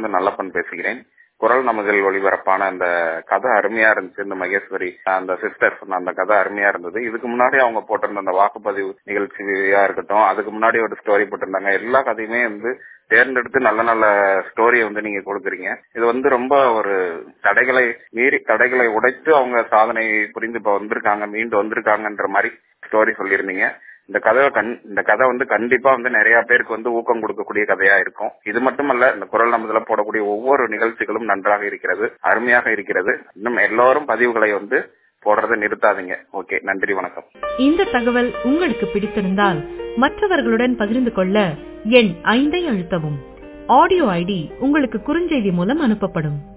இருந்து நல்லப்பன் பேசுகிறேன் குரல் நமதில் ஒளிபரப்பான அந்த கதை அருமையா இருந்துச்சு இந்த மகேஸ்வரி அந்த சிஸ்டர் சொன்ன அந்த கதை அருமையா இருந்தது இதுக்கு முன்னாடி அவங்க போட்டிருந்த அந்த வாக்குப்பதிவு நிகழ்ச்சியா இருக்கட்டும் அதுக்கு முன்னாடி ஒரு ஸ்டோரி போட்டிருந்தாங்க எல்லா கதையுமே வந்து தேர்ந்தெடுத்து நல்ல நல்ல ஸ்டோரியை வந்து நீங்க கொடுக்குறீங்க இது வந்து ரொம்ப ஒரு தடைகளை மீறி தடைகளை உடைத்து அவங்க சாதனை புரிந்து இப்ப வந்திருக்காங்க மீண்டு வந்திருக்காங்கன்ற மாதிரி ஸ்டோரி சொல்லியிருந்தீங்க இந்த கதை கண் இந்த கதை வந்து கண்டிப்பா வந்து நிறைய பேருக்கு வந்து ஊக்கம் கொடுக்கக்கூடிய கதையா இருக்கும் இது மட்டுமல்ல இந்த குரல் நமதுல போடக்கூடிய ஒவ்வொரு நிகழ்ச்சிகளும் நன்றாக இருக்கிறது அருமையாக இருக்கிறது இன்னும் எல்லோரும் பதிவுகளை வந்து போடுறதை நிறுத்தாதீங்க ஓகே நன்றி வணக்கம் இந்த தகவல் உங்களுக்கு பிடித்திருந்தால் மற்றவர்களுடன் பகிர்ந்து கொள்ள எண் ஐந்தை அழுத்தவும் ஆடியோ ஐடி உங்களுக்கு குறுஞ்செய்தி மூலம் அனுப்பப்படும்